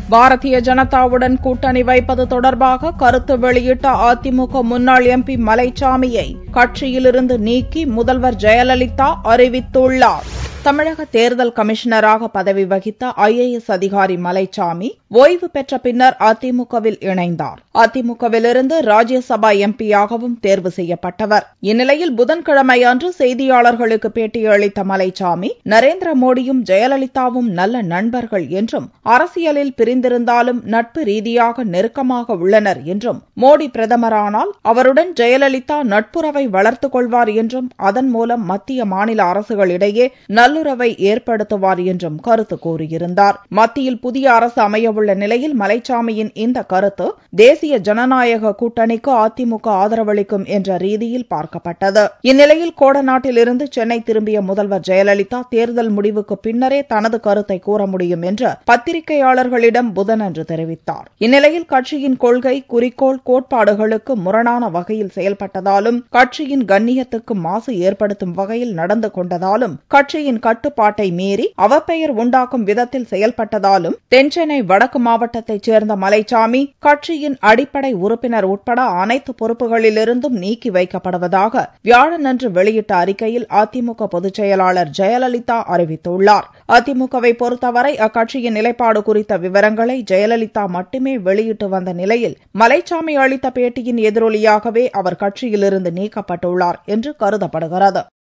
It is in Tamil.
பாரதிய ஜனதாவுடன் கூட்டணி வைப்பது தொடர்பாக கருத்து வெளியிட்ட அதிமுக முன்னாள் எம்பி மலைச்சாமியை கட்சியிலிருந்து நீக்கி முதல்வர் ஜெயலலிதா அறிவித்துள்ளார் தமிழக தேர்தல் கமிஷனராக பதவி வகித்த ஐஏஎஸ் அதிகாரி மலைச்சாமி ஓய்வு பெற்ற பின்னர் அதிமுகவில் இணைந்தார் அதிமுகவிலிருந்து ராஜ்யசபா எம்பியாகவும் தேர்வு செய்யப்பட்டவர் இந்நிலையில் புதன்கிழமை அன்று செய்தியாளர்களுக்கு பேட்டியளித்த மலைச்சாமி நரேந்திர மோடியும் ஜெயலலிதாவும் நல்ல நண்பர்கள் என்றும் அரசியலில் பிரிந்திருந்தாலும் நட்பு ரீதியாக நெருக்கமாக உள்ளனர் என்றும் மோடி பிரதமரானால் அவருடன் ஜெயலலிதா நட்புறவை வளர்த்துக் கொள்வார் என்றும் அதன் மூலம் மத்திய மாநில அரசுகளிடையே நல்லுறவை ஏற்படுத்துவார் என்றும் கருத்து கூறியிருந்தார் மத்தியில் புதிய அரசு அமையவுள்ள நிலையில் மலைச்சாமியின் இந்த கருத்து தேசிய ஜனநாயக கூட்டணிக்கு அதிமுக ஆதரவளிக்கும் என்ற ரீதியில் பார்க்கப்பட்டது இந்நிலையில் கோடநாட்டிலிருந்து சென்னை திரும்பிய முதல்வர் ஜெயலலிதா தேர்தல் முடிவுக்கு பின்னரே தனது கருத்தை கூற முடியும் என்று பத்திரிகையாளர்களிடம் புதனன்று தெரிவித்தார் இந்நிலையில் கட்சியின் கொள்கை குறிக்கோள் கோட்பாடுகளுக்கு முரணான வகையில் செயல்பட்டதாலும் கட்சியின் கண்ணியத்துக்கு மாசு ஏற்படுத்தும் வகையில் நடந்து கொண்டதாலும் கட்சியின் கட்டுப்பாட்டை மீறி அவப்பெயர் உண்டாக்கும் விதத்தில் செயல்பட்டதாலும் தென்சென்னை வடக்கு மாவட்டத்தைச் சேர்ந்த மலைச்சாமி கட்சியின் அடிப்படை உறுப்பினர் உட்பட அனைத்து பொறுப்புகளிலிருந்தும் நீக்கி வைக்கப்படுவதாக வியாழனன்று வெளியிட்ட அறிக்கையில் அதிமுக பொதுச் செயலாளர் ஜெயலலிதா அறிவித்துள்ளார் அதிமுகவை பொறுத்தவரை அக்கட்சியின் நிலைப்பாடு குறித்த விவரங்களை ஜெயலலிதா மட்டுமே வெளியிட்டு வந்த நிலையில் மலைச்சாமி அளித்த பேட்டியின் எதிரொலியாகவே அவர் கட்சியிலிருந்து நீக்கப்பட்டுள்ளார் என்று கருதப்படுகிறது